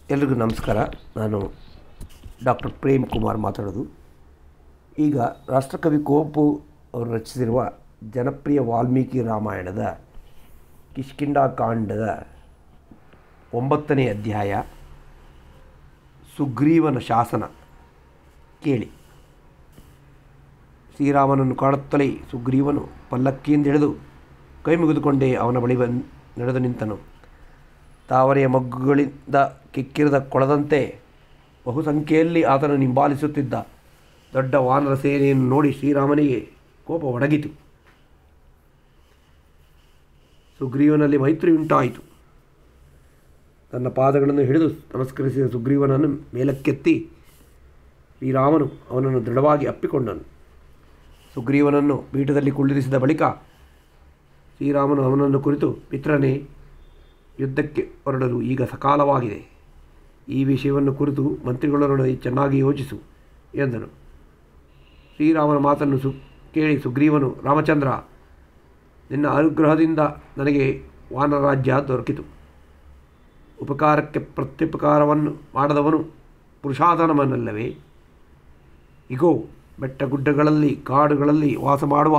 ಎಲ್ರಿಗೂ ನಮಸ್ಕಾರ ನಾನು ಡಾಕ್ಟರ್ ಪ್ರೇಮ್ ಕುಮಾರ್ ಮಾತಾಡೋದು ಈಗ ರಾಷ್ಟ್ರಕವಿ ಕುವೆಂಪು ಅವರು ರಚಿಸಿರುವ ಜನಪ್ರಿಯ ವಾಲ್ಮೀಕಿ ರಾಮಾಯಣದ ಕಿಷ್ಕಿಂಧಾಕಾಂಡದ ಒಂಬತ್ತನೇ ಅಧ್ಯಾಯ ಸುಗ್ರೀವನ ಶಾಸನ ಕೇಳಿ ಶ್ರೀರಾಮನನ್ನು ಕಾಣುತ್ತಲೇ ಸುಗ್ರೀವನು ಪಲ್ಲಕ್ಕಿಯಿಂದ ಹಿಡಿದು ಕೈ ಮುಗಿದುಕೊಂಡೇ ಅವನ ಬಳಿ ಬಂದು ನಡೆದು ನಿಂತನು ತಾವರೆಯ ಮಗ್ಗುಗಳಿಂದ ಕಿಕ್ಕಿರದ ಕೊಳದಂತೆ ಬಹುಸಂಖ್ಯೆಯಲ್ಲಿ ಆತನು ಹಿಂಬಾಲಿಸುತ್ತಿದ್ದ ದೊಡ್ಡ ವಾನರ ಸೇನೆಯನ್ನು ನೋಡಿ ಶ್ರೀರಾಮನಿಗೆ ಕೋಪ ಒಡಗಿತು ಸುಗ್ರೀವನಲ್ಲಿ ಮೈತ್ರಿ ಉಂಟಾಯಿತು ತನ್ನ ಪಾದಗಳನ್ನು ಹಿಡಿದು ನಮಸ್ಕರಿಸಿದ ಸುಗ್ರೀವನನ್ನು ಮೇಲಕ್ಕೆತ್ತಿ ಶ್ರೀರಾಮನು ಅವನನ್ನು ದೃಢವಾಗಿ ಅಪ್ಪಿಕೊಂಡನು ಸುಗ್ರೀವನನ್ನು ಪೀಠದಲ್ಲಿ ಕುಳ್ಳಿರಿಸಿದ ಬಳಿಕ ಶ್ರೀರಾಮನು ಅವನನ್ನು ಕುರಿತು ಮಿತ್ರನೇ ಯುದ್ಧಕ್ಕೆ ಹೊರಡಲು ಈಗ ಸಕಾಲವಾಗಿದೆ ಈ ವಿಷಯವನ್ನು ಕುರಿತು ಮಂತ್ರಿಗಳೊಡನೆ ಚೆನ್ನಾಗಿ ಯೋಚಿಸು ಎಂದನು ಶ್ರೀರಾಮನ ಮಾತನ್ನು ಸು ಕೇಳಿ ಸುಗ್ರೀವನು ರಾಮಚಂದ್ರ ನಿನ್ನ ಅನುಗ್ರಹದಿಂದ ನನಗೆ ವಾನರಾಜ್ಯ ದೊರಕಿತು ಉಪಕಾರಕ್ಕೆ ಪ್ರತ್ಯುಪಕಾರವನ್ನು ಮಾಡದವನು ಪುರುಷಾಧನವನ್ನಲ್ಲವೇ ಇಗೋ ಬೆಟ್ಟ ಗುಡ್ಡಗಳಲ್ಲಿ ಕಾಡುಗಳಲ್ಲಿ ವಾಸ ಮಾಡುವ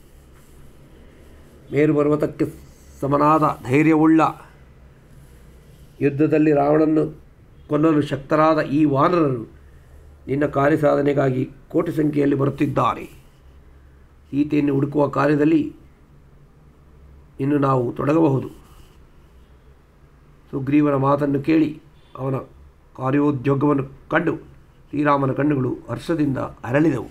ಮೇರು ಪರ್ವತಕ್ಕೆ ಸಮನಾದ ಧೈರ್ಯವುಳ್ಳ ಯುದ್ಧದಲ್ಲಿ ರಾವಣನ್ನು ಕೊಲ್ಲಲು ಶಕ್ತರಾದ ಈ ವಾನರರು ನಿನ್ನ ಕಾರ್ಯಸಾಧನೆಗಾಗಿ ಕೋಟಿ ಸಂಖ್ಯೆಯಲ್ಲಿ ಬರುತ್ತಿದ್ದಾರೆ ಸೀತೆಯನ್ನು ಹುಡುಕುವ ಕಾರ್ಯದಲ್ಲಿ ಇನ್ನು ನಾವು ತೊಡಗಬಹುದು ಸುಗ್ರೀವನ ಮಾತನ್ನು ಕೇಳಿ ಅವನ ಕಾರ್ಯೋದ್ಯೋಗವನ್ನು ಕಂಡು ಶ್ರೀರಾಮನ ಕಣ್ಣುಗಳು ಹರ್ಷದಿಂದ ಅರಳಿದವು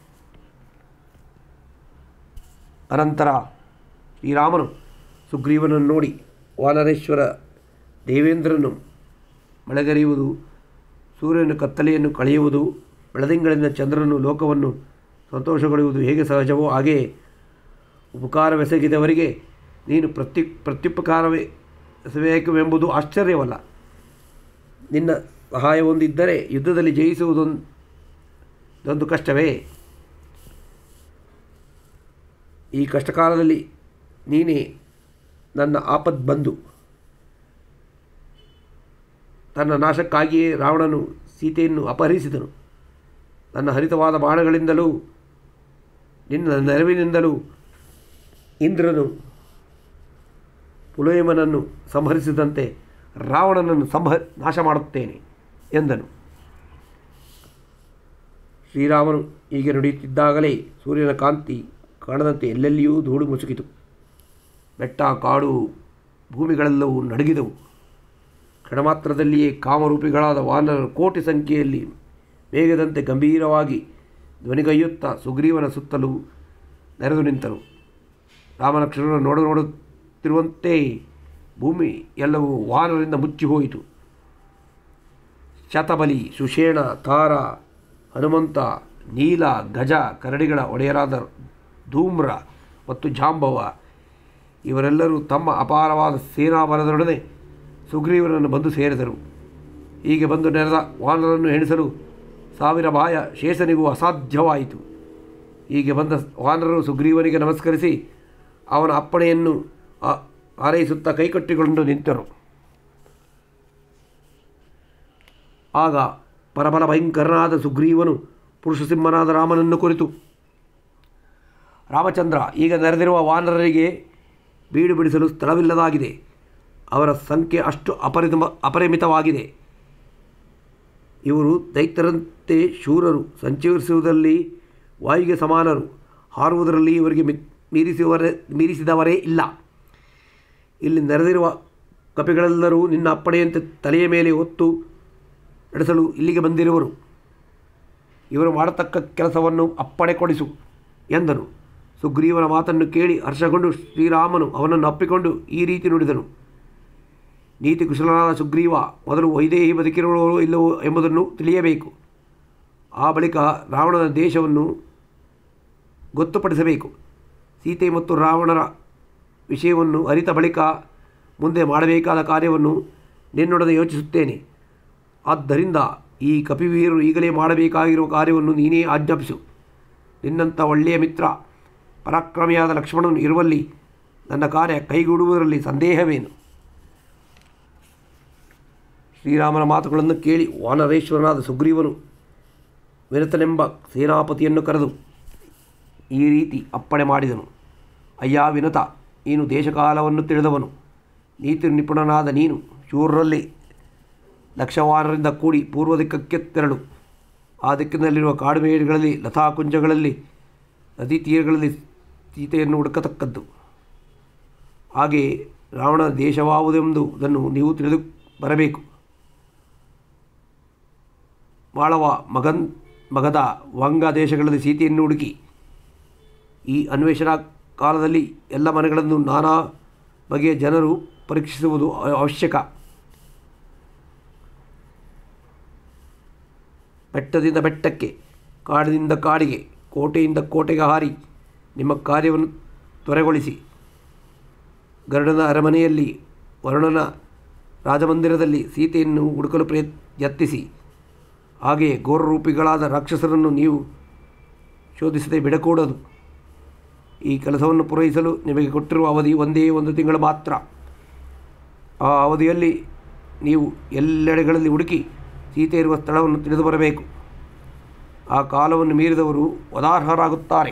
ಅನಂತರ ಶ್ರೀರಾಮನು ಸುಗ್ರೀವನನ್ನು ನೋಡಿ ವಾನರೇಶ್ವರ ದೇವೇಂದ್ರನು ಮಳೆಗರೆಯುವುದು ಸೂರ್ಯನ ಕತ್ತಲೆಯನ್ನು ಕಳೆಯುವುದು ಬೆಳದಿಂಗಳಿಂದ ಚಂದ್ರನು ಲೋಕವನ್ನು ಸಂತೋಷಗೊಳ್ಳುವುದು ಹೇಗೆ ಸಹಜವೋ ಹಾಗೆಯೇ ಉಪಕಾರವೆಸಗಿದವರಿಗೆ ನೀನು ಪ್ರತ್ಯು ಪ್ರತ್ಯುಪಕಾರವೇ ಎಸಬೇಕೆಂಬುದು ಆಶ್ಚರ್ಯವಲ್ಲ ನಿನ್ನ ಸಹಾಯ ಹೊಂದಿದ್ದರೆ ಯುದ್ಧದಲ್ಲಿ ಜಯಿಸುವುದೊಂದು ಕಷ್ಟವೇ ಈ ಕಷ್ಟಕಾಲದಲ್ಲಿ ನೀನೇ ನನ್ನ ಆಪದ್ ಬಂದು ತನ್ನ ನಾಶಕ್ಕಾಗಿಯೇ ರಾವಣನು ಸೀತೆಯನ್ನು ಅಪಹರಿಸಿದನು ನನ್ನ ಹರಿತವಾದ ಬಾಣಗಳಿಂದಲೂ ನಿನ್ನ ನೆರವಿನಿಂದಲೂ ಇಂದ್ರನು ಪುಲಯಮನನ್ನು ಸಂಹರಿಸಿದಂತೆ ರಾವಣನನ್ನು ಸಂಹ ನಾಶ ಮಾಡುತ್ತೇನೆ ಎಂದನು ಶ್ರೀರಾಮನು ಹೀಗೆ ನುಡಿಯುತ್ತಿದ್ದಾಗಲೇ ಸೂರ್ಯನ ಕಾಂತಿ ಕಾಣದಂತೆ ಎಲ್ಲೆಲ್ಲಿಯೂ ಧೂಳು ಮುಸುಕಿತು ಬೆಟ್ಟ ಕಾಡು ಭೂಮಿಗಳೆಲ್ಲವೂ ನಡುಗಿದವು ಕ್ಷಣಮಾತ್ರದಲ್ಲಿಯೇ ಕಾಮರೂಪಿಗಳಾದ ವಾನರರು ಕೋಟಿ ಸಂಖ್ಯೆಯಲ್ಲಿ ವೇಗದಂತೆ ಗಂಭೀರವಾಗಿ ಧ್ವನಿಗೈಯುತ್ತಾ ಸುಗ್ರೀವನ ಸುತ್ತಲೂ ನೆರೆದು ನಿಂತರು ರಾಮಲಕ್ಷ್ಮಣರು ನೋಡು ನೋಡುತ್ತಿರುವಂತೆ ಭೂಮಿ ಎಲ್ಲವೂ ವಾನರಿಂದ ಮುಚ್ಚಿ ಹೋಯಿತು ಶತಬಲಿ ಸುಷೇಣ ತಾರ ಹನುಮಂತ ನೀಲ ಗಜ ಕರಡಿಗಳ ಒಡೆಯರಾದ ಧೂಮ್ರ ಮತ್ತು ಜಾಂಬವ ಇವರೆಲ್ಲರೂ ತಮ್ಮ ಅಪಾರವಾದ ಸೇನಾಬಲದೊಡನೆ ಸುಗ್ರೀವನನ್ನು ಬಂದು ಸೇರಿದರು ಹೀಗೆ ಬಂದು ನೆರೆದ ವಾನರನ್ನು ಎಣಿಸಲು ಸಾವಿರ ಬಾಯ ಶೇಷನಿಗೂ ಅಸಾಧ್ಯವಾಯಿತು ಹೀಗೆ ಬಂದ ವಾನರರು ಸುಗ್ರೀವನಿಗೆ ನಮಸ್ಕರಿಸಿ ಅವನ ಅಪ್ಪಣೆಯನ್ನು ಹಾರೈಸುತ್ತಾ ಕೈಕಟ್ಟಿಕೊಂಡು ನಿಂತರು ಆಗ ಪರಬಲ ಭಯಂಕರನಾದ ಸುಗ್ರೀವನು ಪುರುಷಸಿಂಹನಾದ ರಾಮನನ್ನು ಕುರಿತು ರಾಮಚಂದ್ರ ಈಗ ನೆರೆದಿರುವ ವಾನರರಿಗೆ ಬೀಡು ಬಿಡಿಸಲು ಸ್ಥಳವಿಲ್ಲದಾಗಿದೆ ಅವರ ಸಂಖ್ಯೆ ಅಷ್ಟು ಅಪರಿಮ ಅಪರಿಮಿತವಾಗಿದೆ ಇವರು ದೈತ್ಯರಂತೆ ಶೂರರು ಸಂಚರಿಸುವುದರಲ್ಲಿ ವಾಯುಗೆ ಸಮಾನರು ಹಾರುವುದರಲ್ಲಿ ಇವರಿಗೆ ಮಿ ಮೀರಿಸುವರೇ ಮೀರಿಸಿದವರೇ ಇಲ್ಲ ಇಲ್ಲಿ ನೆರೆದಿರುವ ಕಪಿಗಳೆಲ್ಲರೂ ನಿನ್ನ ಅಪ್ಪಣೆಯಂತೆ ತಲೆಯ ಮೇಲೆ ಹೊತ್ತು ನಡೆಸಲು ಇಲ್ಲಿಗೆ ಬಂದಿರುವರು ಇವರು ಮಾಡತಕ್ಕ ಕೆಲಸವನ್ನು ಅಪ್ಪಣೆ ಕೊಡಿಸು ಎಂದನು ಸುಗ್ರೀವನ ಮಾತನ್ನು ಕೇಳಿ ಹರ್ಷಗೊಂಡು ಶ್ರೀರಾಮನು ಅವನನ್ನು ಅಪ್ಪಿಕೊಂಡು ಈ ರೀತಿ ನುಡಿದನು ನೀತಿ ಕುಶಲನಾದ ಸುಗ್ರೀವ ಮೊದಲು ವೈದೇಹಿ ಬದುಕಿರುವವರು ಇಲ್ಲವೋ ಎಂಬುದನ್ನು ತಿಳಿಯಬೇಕು ಆ ಬಳಿಕ ರಾವಣನ ದೇಶವನ್ನು ಗೊತ್ತುಪಡಿಸಬೇಕು ಸೀತೆ ಮತ್ತು ರಾವಣರ ವಿಷಯವನ್ನು ಅರಿತ ಬಳಿಕ ಮುಂದೆ ಮಾಡಬೇಕಾದ ಕಾರ್ಯವನ್ನು ನಿನ್ನೊಡನೆ ಯೋಚಿಸುತ್ತೇನೆ ಆದ್ದರಿಂದ ಈ ಕಪಿವೀರರು ಈಗಲೇ ಮಾಡಬೇಕಾಗಿರುವ ಕಾರ್ಯವನ್ನು ನೀನೇ ಆಜ್ಞಾಪಿಸು ನಿನ್ನಂಥ ಒಳ್ಳೆಯ ಮಿತ್ರ ಪರಾಕ್ರಮಿಯಾದ ಲಕ್ಷ್ಮಣನು ಇರುವಲ್ಲಿ ನನ್ನ ಕಾರ್ಯ ಕೈಗೂಡುವುದರಲ್ಲಿ ಸಂದೇಹವೇನು ಶ್ರೀರಾಮನ ಮಾತುಗಳನ್ನು ಕೇಳಿ ವಾನರೇಶ್ವರನಾದ ಸುಗ್ರೀವನು ವಿನತನೆಂಬ ಸೇನಾಪತಿಯನ್ನು ಕರೆದು ಈ ರೀತಿ ಅಪ್ಪಣೆ ಮಾಡಿದನು ಅಯ್ಯ ವಿನತ ನೀನು ದೇಶಕಾಲವನ್ನು ತಿಳಿದವನು ನೀತಿ ನಿಪುಣನಾದ ನೀನು ಶೂರರಲ್ಲಿ ಲಕ್ಷವಾನರಿಂದ ಕೂಡಿ ಪೂರ್ವ ದಿಕ್ಕಕ್ಕೆ ತೆರಳು ಆ ದಿಕ್ಕಿನಲ್ಲಿರುವ ಕಾಡುಮೇಡುಗಳಲ್ಲಿ ಲತಾಕುಂಜಗಳಲ್ಲಿ ನದಿ ತೀರಗಳಲ್ಲಿ ಸೀತೆಯನ್ನು ಹುಡುಕತಕ್ಕದ್ದು ಹಾಗೆಯೇ ರಾವಣನ ದೇಶವಾವುದೆಂಬುದನ್ನು ನೀವು ತಿಳಿದು ಬರಬೇಕು ಮಾಳವ ಮಗನ್ ಮಗದ ವಂಗ ದೇಶಗಳಲ್ಲಿ ಸೀತೆಯನ್ನು ಹುಡುಕಿ ಈ ಅನ್ವೇಷಣಾ ಕಾಲದಲ್ಲಿ ಎಲ್ಲ ಮನೆಗಳನ್ನು ನಾನಾ ಬಗೆಯ ಜನರು ಪರೀಕ್ಷಿಸುವುದು ಅವಶ್ಯಕ ಬೆಟ್ಟದಿಂದ ಬೆಟ್ಟಕ್ಕೆ ಕಾಡಿನಿಂದ ಕಾಡಿಗೆ ಕೋಟೆಯಿಂದ ಕೋಟೆಗೆ ಹಾರಿ ನಿಮ್ಮ ಕಾರ್ಯವನ್ನು ತ್ವರೆಗೊಳಿಸಿ ಗರುಡನ ಅರಮನೆಯಲ್ಲಿ ವರುಣನ ರಾಜಮಂದಿರದಲ್ಲಿ ಸೀತೆಯನ್ನು ಹುಡುಕಲು ಪ್ರಯತ್ ಯತ್ನಿಸಿ ಹಾಗೆಯೇ ಘೋರರೂಪಿಗಳಾದ ರಾಕ್ಷಸರನ್ನು ನೀವು ಶೋಧಿಸದೆ ಬಿಡಕೂಡದು ಈ ಕೆಲಸವನ್ನು ಪೂರೈಸಲು ನಿಮಗೆ ಕೊಟ್ಟಿರುವ ಅವಧಿ ಒಂದೇ ಒಂದು ತಿಂಗಳು ಮಾತ್ರ ಆ ಅವಧಿಯಲ್ಲಿ ನೀವು ಎಲ್ಲೆಡೆಗಳಲ್ಲಿ ಹುಡುಕಿ ಸೀತೆ ಇರುವ ಸ್ಥಳವನ್ನು ತಿಳಿದು ಬರಬೇಕು ಆ ಕಾಲವನ್ನು ಮೀರಿದವರು ವದಾರ್ಹರಾಗುತ್ತಾರೆ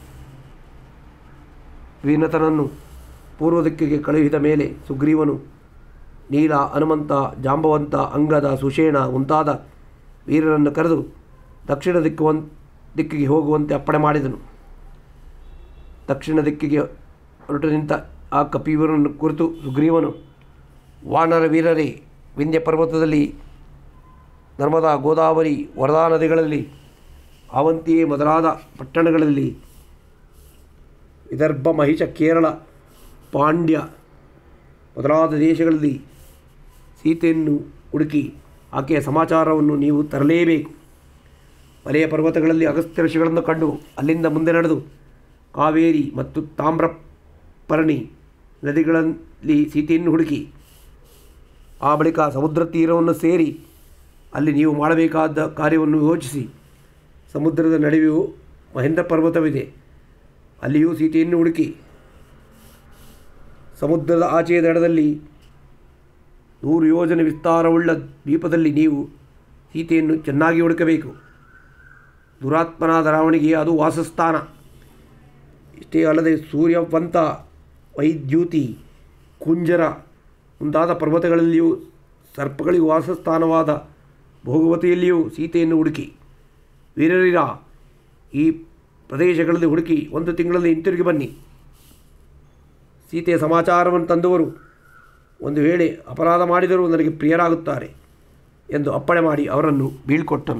ವೀನತನನ್ನು ಪೂರ್ವ ದಿಕ್ಕಿಗೆ ಕಳುಹಿದ ಮೇಲೆ ಸುಗ್ರೀವನು ನೀಲ ಹನುಮಂತ ಜಾಂಬವಂತ ಅಂಗದ ಸುಷೇಣ ಮುಂತಾದ ವೀರರನ್ನು ಕರೆದು ದಕ್ಷಿಣ ದಿಕ್ಕುವನ್ ದಿಕ್ಕಿಗೆ ಹೋಗುವಂತೆ ಅಪ್ಪಣೆ ಮಾಡಿದನು ದಕ್ಷಿಣ ದಿಕ್ಕಿಗೆ ಹೊರಟು ನಿಂತ ಆ ಕಪಿವೀರನನ್ನು ಕುರಿತು ಸುಗ್ರೀವನು ವಾನರ ವೀರರೇ ವಿಂಧ್ಯ ಪರ್ವತದಲ್ಲಿ ನರ್ಮದಾ ಗೋದಾವರಿ ವರದಾ ನದಿಗಳಲ್ಲಿ ಅವಂತಿಯೇ ಮೊದಲಾದ ಪಟ್ಟಣಗಳಲ್ಲಿ ವಿದರ್ಭ ಮಹಿಷ ಕೇರಳ ಪಾಂಡ್ಯ ಮೊದಲಾದ ದೇಶಗಳಲ್ಲಿ ಸೀತೆಯನ್ನು ಹುಡುಕಿ ಆಕೆಯ ಸಮಾಚಾರವನ್ನು ನೀವು ತರಲೇಬೇಕು ಮಲೆಯ ಪರ್ವತಗಳಲ್ಲಿ ಅಗಸ್ತ್ಯ ಋಷಿಗಳನ್ನು ಕಂಡು ಅಲ್ಲಿಂದ ಮುಂದೆ ನಡೆದು ಕಾವೇರಿ ಮತ್ತು ತಾಮ್ರಪರ್ಣಿ ನದಿಗಳಲ್ಲಿ ಸೀತೆಯನ್ನು ಹುಡುಕಿ ಆ ಬಳಿಕ ಸಮುದ್ರ ತೀರವನ್ನು ಸೇರಿ ಅಲ್ಲಿ ನೀವು ಮಾಡಬೇಕಾದ ಕಾರ್ಯವನ್ನು ಯೋಚಿಸಿ ಸಮುದ್ರದ ನಡುವೆಯೂ ಮಹೇಂದ್ರ ಪರ್ವತವಿದೆ ಅಲ್ಲಿಯೂ ಸೀತೆಯನ್ನು ಹುಡುಕಿ ಸಮುದ್ರದ ಆಚೆಯ ದಡದಲ್ಲಿ ನೂರು ಯೋಜನೆ ವಿಸ್ತಾರವುಳ್ಳ ದ್ವೀಪದಲ್ಲಿ ನೀವು ಸೀತೆಯನ್ನು ಚೆನ್ನಾಗಿ ಹುಡುಕಬೇಕು ದುರಾತ್ಮನಾದ ರಾವಣಿಗೆ ಅದು ವಾಸಸ್ಥಾನ ಇಷ್ಟೇ ಅಲ್ಲದೆ ಸೂರ್ಯವಂತ ವೈದ್ಯೂತಿ ಕುಂಜರ ಮುಂತಾದ ಪರ್ವತಗಳಲ್ಲಿಯೂ ಸರ್ಪಗಳಿಗೆ ವಾಸಸ್ಥಾನವಾದ ಭೋಗವತಿಯಲ್ಲಿಯೂ ಸೀತೆಯನ್ನು ಹುಡುಕಿ ವೀರರಿರ ಈ ಪ್ರದೇಶಗಳಲ್ಲಿ ಹುಡುಕಿ ಒಂದು ತಿಂಗಳಲ್ಲಿ ಹಿಂತಿರುಗಿ ಬನ್ನಿ ಸೀತೆಯ ಸಮಾಚಾರವನ್ನು ತಂದವರು ಒಂದು ವೇಳೆ ಅಪರಾಧ ಮಾಡಿದರೂ ನನಗೆ ಪ್ರಿಯರಾಗುತ್ತಾರೆ ಎಂದು ಅಪ್ಪಣೆ ಮಾಡಿ ಅವರನ್ನು ಬೀಳ್ಕೊಟ್ಟನು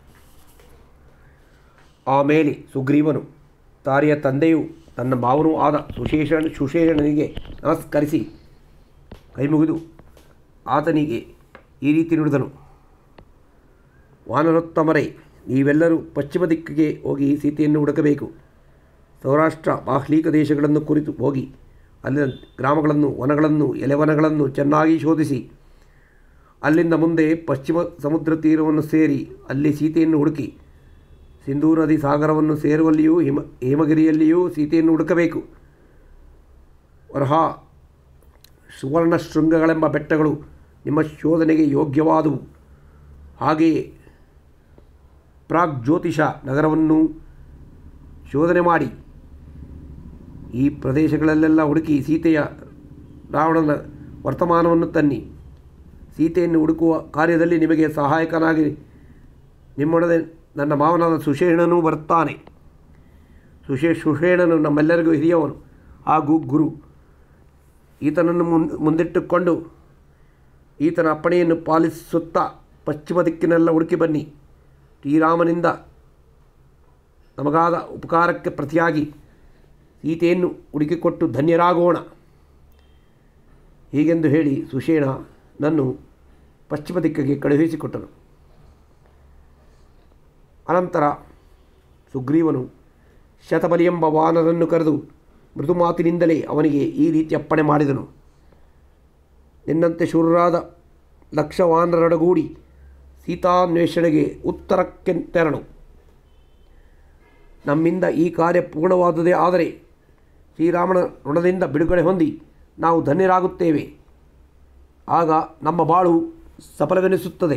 ಆಮೇಲೆ ಸುಗ್ರೀವನು ತಾರಿಯ ತಂದೆಯು ತನ್ನ ಮಾವನೂ ಆದ ಸುಶೇಷಣ ಸುಶೇಷಣನಿಗೆ ನಮಸ್ಕರಿಸಿ ಕೈಮುಗಿದು ಆತನಿಗೆ ಈ ರೀತಿ ನುಡಿದನು ವಾನರೋತ್ತಮರೇ ನೀವೆಲ್ಲರೂ ಪಶ್ಚಿಮ ದಿಕ್ಕಿಗೆ ಹೋಗಿ ಸೀತೆಯನ್ನು ಹುಡುಕಬೇಕು ಸೌರಾಷ್ಟ್ರ ಬಾಹ್ಲೀಕ ದೇಶಗಳನ್ನು ಕುರಿತು ಹೋಗಿ ಅಲ್ಲಿನ ಗ್ರಾಮಗಳನ್ನು ವನಗಳನ್ನು ಎಲೆವನಗಳನ್ನು ಚೆನ್ನಾಗಿ ಶೋಧಿಸಿ ಅಲ್ಲಿಂದ ಮುಂದೆ ಪಶ್ಚಿಮ ಸಮುದ್ರ ತೀರವನ್ನು ಸೇರಿ ಅಲ್ಲಿ ಸೀತೆಯನ್ನು ಹುಡುಕಿ ಸಿಂಧೂ ನದಿ ಸಾಗರವನ್ನು ಸೇರುವಲ್ಲಿಯೂ ಹಿಮ ಹೇಮಗಿರಿಯಲ್ಲಿಯೂ ಸೀತೆಯನ್ನು ಹುಡುಕಬೇಕು ವರಹ ಸುವರ್ಣ ಶೃಂಗಗಳೆಂಬ ಬೆಟ್ಟಗಳು ನಿಮ್ಮ ಶೋಧನೆಗೆ ಯೋಗ್ಯವಾದವು ಹಾಗೆಯೇ ಪ್ರಾಗ್ ಜ್ಯೋತಿಷ ನಗರವನ್ನು ಶೋಧನೆ ಮಾಡಿ ಈ ಪ್ರದೇಶಗಳಲ್ಲೆಲ್ಲ ಹುಡುಕಿ ಸೀತೆಯ ರಾವಣನ ವರ್ತಮಾನವನ್ನು ತನ್ನಿ ಸೀತೆಯನ್ನು ಹುಡುಕುವ ಕಾರ್ಯದಲ್ಲಿ ನಿಮಗೆ ಸಹಾಯಕನಾಗಿ ನಿಮ್ಮೊಡನೆ ನನ್ನ ಮಾವನಾದ ಸುಷೇಣನೂ ಬರುತ್ತಾನೆ ಸುಶೇ ಸುಷೇಣನು ನಮ್ಮೆಲ್ಲರಿಗೂ ಹಿರಿಯವನು ಹಾಗೂ ಗುರು ಈತನನ್ನು ಮುನ್ ಮುಂದಿಟ್ಟುಕೊಂಡು ಈತನ ಅಪ್ಪಣೆಯನ್ನು ಪಾಲಿಸುತ್ತಾ ಪಶ್ಚಿಮ ದಿಕ್ಕಿನೆಲ್ಲ ಹುಡುಕಿ ಬನ್ನಿ ಶ್ರೀರಾಮನಿಂದ ನಮಗಾದ ಉಪಕಾರಕ್ಕೆ ಪ್ರತಿಯಾಗಿ ಸೀತೆಯನ್ನು ಹುಡುಕಿಕೊಟ್ಟು ಧನ್ಯರಾಗೋಣ ಹೀಗೆಂದು ಹೇಳಿ ಸುಷೇಣ ನನ್ನು ಪಶ್ಚಿಮ ದಿಕ್ಕಿಗೆ ಕಳುಹಿಸಿಕೊಟ್ಟನು ಅನಂತರ ಸುಗ್ರೀವನು ಶತಬಲಿ ಎಂಬ ವಾನರನ್ನು ಕರೆದು ಮೃದು ಮಾತಿನಿಂದಲೇ ಅವನಿಗೆ ಈ ರೀತಿ ಅಪ್ಪಣೆ ಮಾಡಿದನು ನಿನ್ನಂತೆ ಶೂರರಾದ ಲಕ್ಷ ವಾನರೊಡಗೂಡಿ ಸೀತಾನ್ವೇಷಣೆಗೆ ಉತ್ತರಕ್ಕೆ ತೆರಳು ನಮ್ಮಿಂದ ಈ ಕಾರ್ಯ ಪೂರ್ಣವಾದುದೇ ಆದರೆ ಶ್ರೀರಾಮನ ಋಣದಿಂದ ಬಿಡುಗಡೆ ಹೊಂದಿ ನಾವು ಧನ್ಯರಾಗುತ್ತೇವೆ ಆಗ ನಮ್ಮ ಬಾಳು ಸಫಲವೆನಿಸುತ್ತದೆ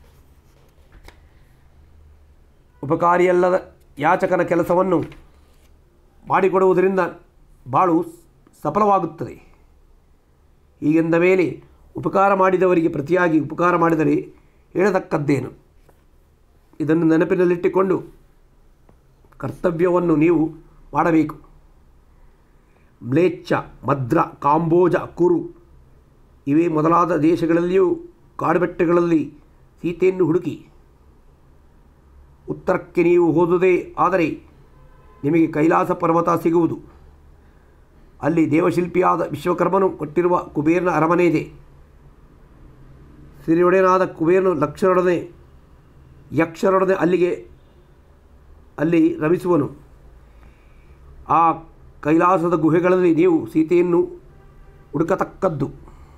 ಉಪಕಾರಿಯಲ್ಲದ ಯಾಚಕನ ಕೆಲಸವನ್ನು ಮಾಡಿಕೊಡುವುದರಿಂದ ಬಾಳು ಸಫಲವಾಗುತ್ತದೆ ಹೀಗೆಂದ ಮೇಲೆ ಉಪಕಾರ ಮಾಡಿದವರಿಗೆ ಪ್ರತಿಯಾಗಿ ಉಪಕಾರ ಮಾಡಿದರೆ ಹೇಳತಕ್ಕದ್ದೇನು ಇದನ್ನು ನೆನಪಿನಲ್ಲಿಟ್ಟುಕೊಂಡು ಕರ್ತವ್ಯವನ್ನು ನೀವು ಮಾಡಬೇಕು ಮ್ಲೇಚ್ಛ ಮದ್ರ ಕಾಂಬೋಜ ಕುರು ಇವೇ ಮೊದಲಾದ ದೇಶಗಳಲ್ಲಿಯೂ ಕಾಡುಬೆಟ್ಟಗಳಲ್ಲಿ ಸೀತೆಯನ್ನು ಹುಡುಕಿ ಉತ್ತರಕ್ಕೆ ನೀವು ಹೋದುದೇ ಆದರೆ ನಿಮಗೆ ಕೈಲಾಸ ಪರ್ವತ ಸಿಗುವುದು ಅಲ್ಲಿ ದೇವಶಿಲ್ಪಿಯಾದ ವಿಶ್ವಕರ್ಮನು ಕೊಟ್ಟಿರುವ ಕುಬೇರನ ಅರಮನೆ ಇದೆ ಸಿರಿಯೊಡೆಯನಾದ ಕುಬೇರನು ಲಕ್ಷರೊಡನೆ ಯಕ್ಷರೊಡನೆ ಅಲ್ಲಿಗೆ ಅಲ್ಲಿ ರಮಿಸುವನು ಆ ಕೈಲಾಸದ ಗುಹೆಗಳಲ್ಲಿ ನೀವು ಸೀತೆಯನ್ನು ಹುಡುಕತಕ್ಕದ್ದು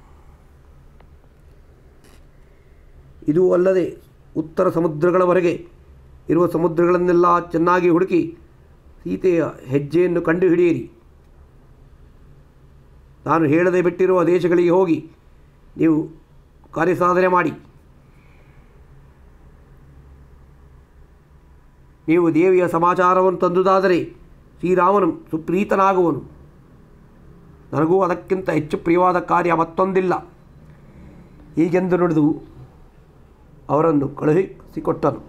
ಇದು ಅಲ್ಲದೆ ಉತ್ತರ ಸಮುದ್ರಗಳವರೆಗೆ ಇರುವ ಸಮುದ್ರಗಳನ್ನೆಲ್ಲ ಚೆನ್ನಾಗಿ ಹುಡುಕಿ ಸೀತೆಯ ಹೆಜ್ಜೆಯನ್ನು ಕಂಡುಹಿಡಿಯಿರಿ ನಾನು ಹೇಳದೆ ಬಿಟ್ಟಿರುವ ದೇಶಗಳಿಗೆ ಹೋಗಿ ನೀವು ಕಾರ್ಯಸಾಧನೆ ಮಾಡಿ ನೀವು ದೇವಿಯ ಸಮಾಚಾರವನ್ನು ತಂದುದಾದರೆ ಶ್ರೀರಾಮನು ಸುಪ್ರೀತನಾಗುವನು ನನಗೂ ಅದಕ್ಕಿಂತ ಹೆಚ್ಚು ಪ್ರಿಯವಾದ ಕಾರ್ಯ ಮತ್ತೊಂದಿಲ್ಲ ಹೀಗೆಂದು ನುಡಿದು ಅವರನ್ನು ಕಳುಹಿಸಿಕೊಟ್ಟನು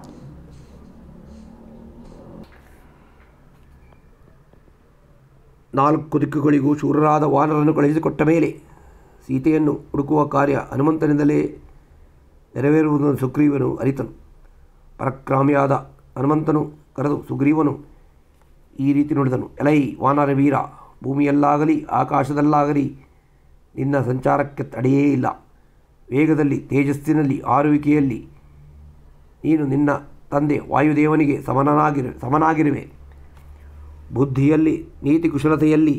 ನಾಲ್ಕು ದಿಕ್ಕುಗಳಿಗೂ ಶೂರರಾದ ವಾನರನ್ನು ಕಳುಹಿಸಿಕೊಟ್ಟ ಮೇಲೆ ಸೀತೆಯನ್ನು ಹುಡುಕುವ ಕಾರ್ಯ ಹನುಮಂತನಿಂದಲೇ ನೆರವೇರುವುದನ್ನು ಸುಗ್ರೀವನು ಅರಿತನು ಪರಕ್ರಾಮಿಯಾದ ಹನುಮಂತನು ಕರೆದು ಸುಗ್ರೀವನು ಈ ರೀತಿ ನುಡಿದನು ಎಲೈ ವಾನರ ವೀರ ಭೂಮಿಯಲ್ಲಾಗಲಿ ಆಕಾಶದಲ್ಲಾಗಲಿ ನಿನ್ನ ಸಂಚಾರಕ್ಕೆ ತಡೆಯೇ ಇಲ್ಲ ವೇಗದಲ್ಲಿ ತೇಜಸ್ಸಿನಲ್ಲಿ ಆರುವಿಕೆಯಲ್ಲಿ ನೀನು ನಿನ್ನ ತಂದೆ ವಾಯುದೇವನಿಗೆ ಸಮನಾಗಿರು ಸಮನಾಗಿರುವೆ ಬುದ್ಧಿಯಲ್ಲಿ ನೀತಿ ಕುಶಲತೆಯಲ್ಲಿ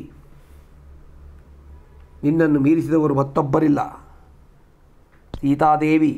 ನಿನ್ನನ್ನು ಮೀರಿಸಿದವರು ಮತ್ತೊಬ್ಬರಿಲ್ಲ ಸೀತಾದೇವಿ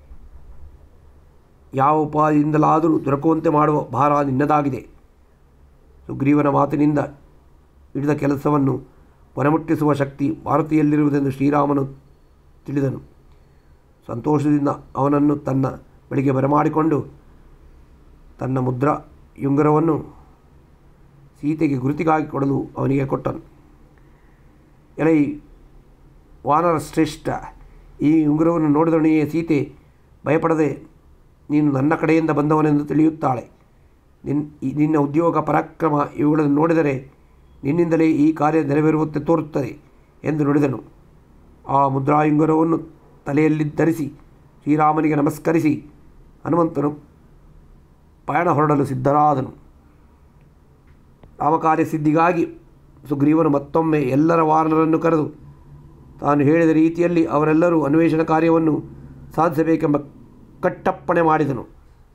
ಯಾವ ಉಪಾಯದಿಂದಲಾದರೂ ದೊರಕುವಂತೆ ಮಾಡುವ ಭಾರ ನಿನ್ನದಾಗಿದೆ ಸುಗ್ರೀವನ ಮಾತಿನಿಂದ ಹಿಡಿದ ಕೆಲಸವನ್ನು ಕೊನೆಮುಟ್ಟಿಸುವ ಶಕ್ತಿ ಮಾರುತಿಯಲ್ಲಿರುವುದೆಂದು ಶ್ರೀರಾಮನು ತಿಳಿದನು ಸಂತೋಷದಿಂದ ಅವನನ್ನು ತನ್ನ ಬಳಿಗೆ ಬರಮಾಡಿಕೊಂಡು ತನ್ನ ಮುದ್ರಾ ಯುಂಗರವನ್ನು ಸೀತೆಗೆ ಗುರುತಿಗಾಗಿ ಕೊಡಲು ಅವನಿಗೆ ಕೊಟ್ಟನು ಎಲೈ ವಾನರ ಶ್ರೇಷ್ಠ ಈ ಉಂಗುರವನ್ನು ನೋಡಿದೊಡನೆಯೇ ಸೀತೆ ಭಯಪಡದೆ ನೀನು ನನ್ನ ಕಡೆಯಿಂದ ಬಂದವನೆಂದು ತಿಳಿಯುತ್ತಾಳೆ ನಿನ್ ಈ- ನಿನ್ನ ಉದ್ಯೋಗ ಪರಾಕ್ರಮ ಇವುಗಳನ್ನು ನೋಡಿದರೆ ನಿನ್ನಿಂದಲೇ ಈ ಕಾರ್ಯ ನೆರವೇರುವಂತೆ ತೋರುತ್ತದೆ ಎಂದು ನುಡಿದನು ಆ ಮುದ್ರಾಯುಂಗರವನ್ನು ತಲೆಯಲ್ಲಿ ಧರಿಸಿ ಶ್ರೀರಾಮನಿಗೆ ನಮಸ್ಕರಿಸಿ ಹನುಮಂತನು ಪಯಣ ಹೊರಡಲು ಸಿದ್ಧರಾದನು ರಾಮಕಾರ್ಯ ಸಿದ್ಧಿಗಾಗಿ ಸುಗ್ರೀವನು ಮತ್ತೊಮ್ಮೆ ಎಲ್ಲರ ವಾನರನ್ನು ಕರೆದು ತಾನು ಹೇಳಿದ ರೀತಿಯಲ್ಲಿ ಅವರೆಲ್ಲರೂ ಅನ್ವೇಷಣ ಕಾರ್ಯವನ್ನು ಸಾಧಿಸಬೇಕೆಂಬ ಕಟ್ಟಪ್ಪಣೆ ಮಾಡಿದನು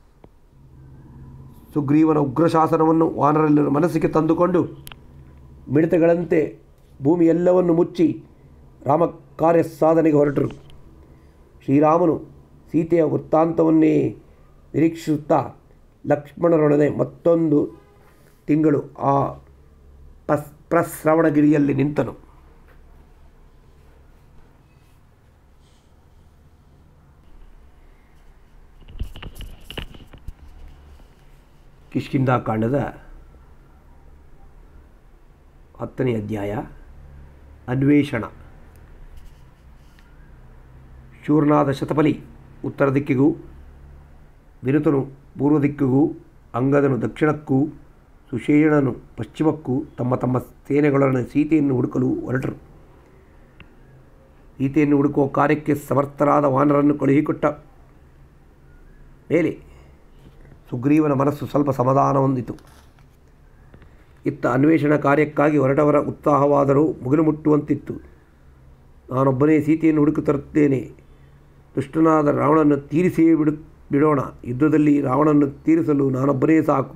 ಸುಗ್ರೀವನ ಉಗ್ರಶಾಸನವನ್ನು ವಾನರೆಲ್ಲರ ಮನಸ್ಸಿಗೆ ತಂದುಕೊಂಡು ಮಿಡತೆಗಳಂತೆ ಭೂಮಿ ಎಲ್ಲವನ್ನು ಮುಚ್ಚಿ ರಾಮ ಕಾರ್ಯ ಸಾಧನೆಗೆ ಹೊರಟರು ಶ್ರೀರಾಮನು ಸೀತೆಯ ವೃತ್ತಾಂತವನ್ನೇ ನಿರೀಕ್ಷಿಸುತ್ತಾ ಲಕ್ಷ್ಮಣರೊಡನೆ ಮತ್ತೊಂದು ತಿಂಗಳು ಆ ಪಸ್ ಪ್ರಶ್ರವಣಗಿರಿಯಲ್ಲಿ ನಿಂತನು ಕಿಷ್ಕಿಂಧಾಕಾಂಡದ ಹತ್ತನೇ ಅಧ್ಯಾಯ ಅನ್ವೇಷಣ ಶೂರನಾದ ಶತಪಲಿ ಉತ್ತರ ದಿಕ್ಕಿಗೂ ವಿನುತನು ಪೂರ್ವ ದಿಕ್ಕಿಗೂ ಅಂಗದನು ದಕ್ಷಿಣಕ್ಕೂ ಸುಷೇಣನು ಪಶ್ಚಿಮಕ್ಕೂ ತಮ್ಮ ತಮ್ಮ ಸೇನೆಗಳನ್ನು ಸೀತೆಯನ್ನು ಹುಡುಕಲು ಹೊರಟರು ಸೀತೆಯನ್ನು ಹುಡುಕುವ ಕಾರ್ಯಕ್ಕೆ ಸಮರ್ಥರಾದ ವಾನರನ್ನು ಕಳುಹಿಕೊಟ್ಟ ಮೇಲೆ ಸುಗ್ರೀವನ ಮನಸ್ಸು ಸ್ವಲ್ಪ ಸಮಾಧಾನ ಹೊಂದಿತು ಇತ್ತ ಅನ್ವೇಷಣಾ ಕಾರ್ಯಕ್ಕಾಗಿ ಹೊರಟವರ ಉತ್ಸಾಹವಾದರೂ ಮುಗಿಲು ಮುಟ್ಟುವಂತಿತ್ತು ನಾನೊಬ್ಬನೇ ಸೀತೆಯನ್ನು ಹುಡುಕಿ ತರುತ್ತೇನೆ ದುಷ್ಟನಾದ ರಾವಣನ್ನು ತೀರಿಸಿಯೇ ಬಿಡು ಬಿಡೋಣ ಯುದ್ಧದಲ್ಲಿ ರಾವಣನ್ನು ತೀರಿಸಲು ನಾನೊಬ್ಬನೇ ಸಾಕು